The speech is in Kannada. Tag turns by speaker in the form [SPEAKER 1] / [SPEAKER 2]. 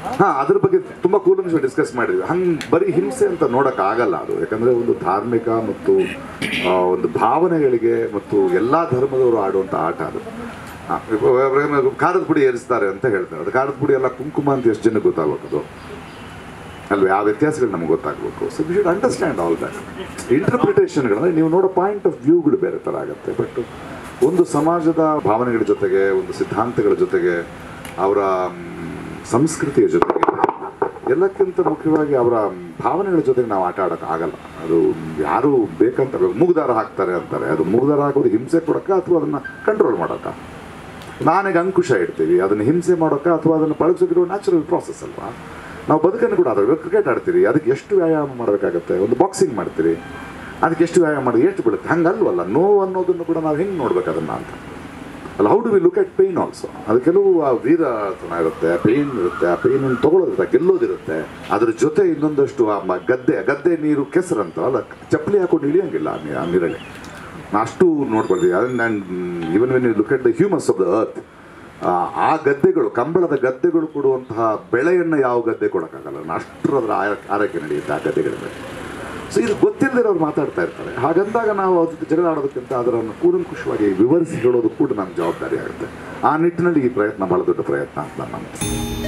[SPEAKER 1] ಹಾ ಅದ್ರ ಬಗ್ಗೆ ತುಂಬಾ ಕೂಲಂಶ ಡಿಸ್ಕಸ್ ಮಾಡಿದ್ವಿ ಹಂಗೆ ಬರೀ ಹಿಂಸೆ ಅಂತ ನೋಡಕ್ ಆಗಲ್ಲ ಅದು ಯಾಕಂದ್ರೆ ಒಂದು ಧಾರ್ಮಿಕ ಮತ್ತು ಆ, ಒಂದು ಭಾವನೆಗಳಿಗೆ ಮತ್ತು ಎಲ್ಲಾ ಧರ್ಮದವರು ಆಡುವಂತ ಆಟ ಅದು ಆ, ಇವಾಗ ಖಾರದ ಪುಡಿ ಏರಿಸ್ತಾರೆ ಅಂತ ಹೇಳ್ತಾರೆ ಅದು ಖಾರದ ಪುಡಿ ಎಲ್ಲ ಕುಂಕುಮ ಅಂತ ಎಷ್ಟು ಜನಕ್ಕೆ ಗೊತ್ತಾಗ್ಬೇಕು ಅದು ಅಲ್ವೇ ಆ ವ್ಯತ್ಯಾಸಗಳು ನಮ್ಗೆ ಗೊತ್ತಾಗಬೇಕು so we should understand all that ಇಂಟರ್ಪ್ರಿಟೇಷನ್ಗಳಂದ್ರೆ ನೀವು ನೋಡೋ ಪಾಯಿಂಟ್ ಆಫ್ ವ್ಯೂಗಳು ಬೇರೆ ಥರ ಆಗುತ್ತೆ ಬಟ್ ಒಂದು ಸಮಾಜದ ಭಾವನೆಗಳ ಜೊತೆಗೆ ಒಂದು ಸಿದ್ಧಾಂತಗಳ ಜೊತೆಗೆ ಅವರ ಮ್, ಸಂಸ್ಕೃತಿಯ ಜೊತೆಗೆ ಎಲ್ಲಕ್ಕಿಂತ ಮುಖ್ಯವಾಗಿ ಅವರ ಭಾವನೆಗಳ ಜೊತೆಗೆ ನಾವು ಆಟ ಆಡೋಕೆ ಆಗಲ್ಲ ಅದು ಯಾರು ಬೇಕಂತ ಮೂಗುದಾರ ಹಾಕ್ತಾರೆ ಅಂತಾರೆ ಅದು ಮೂಗುದಾರ ಹಾಕೋದು ಹಿಂಸೆ ಕೊಡೋಕ್ಕ ಅಥವಾ ಅದನ್ನು ಕಂಟ್ರೋಲ್ ಮಾಡೋಕ್ಕ ನಾನೀಗ ಅಂಕುಶ ಇಡ್ತೀವಿ ಅದನ್ನು ಹಿಂಸೆ ಮಾಡೋಕ್ಕ ಅಥವಾ ಅದನ್ನು ಪಳಗಿಸೋದಿರೋ ನ್ಯಾಚುರಲ್ ಪ್ರಾಸೆಸ್ ಅಲ್ವಾ ನಾವು ಬದುಕನ್ನು ಕೂಡ ಅದ್ರ ಕ್ರಿಕೆಟ್ ಆಡ್ತೀರಿ ಅದಕ್ಕೆ ಎಷ್ಟು ವ್ಯಾಯಾಮ ಮಾಡಬೇಕಾಗತ್ತೆ ಒಂದು ಬಾಕ್ಸಿಂಗ್ ಮಾಡ್ತೀರಿ ಅದಕ್ಕೆ ಎಷ್ಟು ವ್ಯಾಯಾಮ ಮಾಡಿ ಎಷ್ಟು ಬೀಳುತ್ತೆ ಹಂಗಲ್ವಲ್ಲ ನೋವು ಅನ್ನೋದನ್ನು ಕೂಡ ನಾವು ಹೆಂಗೆ ನೋಡ್ಬೇಕು ಅದನ್ನ ಅಂತ ಅಲ್ಲ how do we look at pain also ಅದು ಕೆಲವು ಆ ವೀರತನ ಇರುತ್ತೆ ಪೇನ್ ಇರುತ್ತೆ ಆ ಪೇನ್ ಗೆಲ್ಲೋದಿರುತ್ತೆ ಗೆಲ್ಲೋದಿರುತ್ತೆ ಅದ್ರ ಜೊತೆ ಇನ್ನೊಂದಷ್ಟು ಆ ಮ- ಗದ್ದೆ ಗದ್ದೆ ನೀರು ಕೆಸರಂತ ಅಲ್ಲ ಚಪ್ಪಲಿ ಹಾಕೊಂಡು ಇಳಿಯಂಗಿಲ್ಲ ಆ ನೀ- ಆ ನೀರಲ್ಲಿ ನಾ ಅಷ್ಟು ನೋಡ್ಕೊಳ್ತೀವಿ ಅದನ್ನ ನಾನು even when you look at the humans of the earth ಆ ಗದ್ದೆಗಳು ಕಂಬಳದ ಗದ್ದೆಗಳು ಕೊಡುವಂತಹ ಬೆಳೆಯನ್ನು ಯಾವ ಗದ್ದೆ ಕೊಡೋಕ್ಕಾಗಲ್ಲ ನಾ ಅಷ್ಟರ ಅದರ ಆರ- ಆರೈಕೆ ನಡೆಯುತ್ತೆ ಆ ಗದ್ದೆಗಳಿಂದ ಸೊ ಇದು ಗೊತ್ತಿಲ್ಲದಿರೋರು ಮಾತಾಡ್ತಾ ಇರ್ತಾರೆ ಹಾಗಂದಾಗ ನಾವು ಅದ್ರ ಜೊತೆ ಜಗಳ ಆಡೋದಕ್ಕಿಂತ ಅದನ್ನು ಕೂಲಂಕುಷವಾಗಿ ವಿವರಿಸಿ ಹೇಳೋದು ಕೂಡ ನಮ್ಮ ಜವಾಬ್ದಾರಿ ಆಗುತ್ತೆ ಆ ನಿಟ್ಟಿನಲ್ಲಿ ಈ ಪ್ರಯತ್ನ ಬಹಳ ದೊಡ್ಡ ಪ್ರಯತ್ನ ಅಂತ ನನ್ನ ಅನಿಸಿಕೆ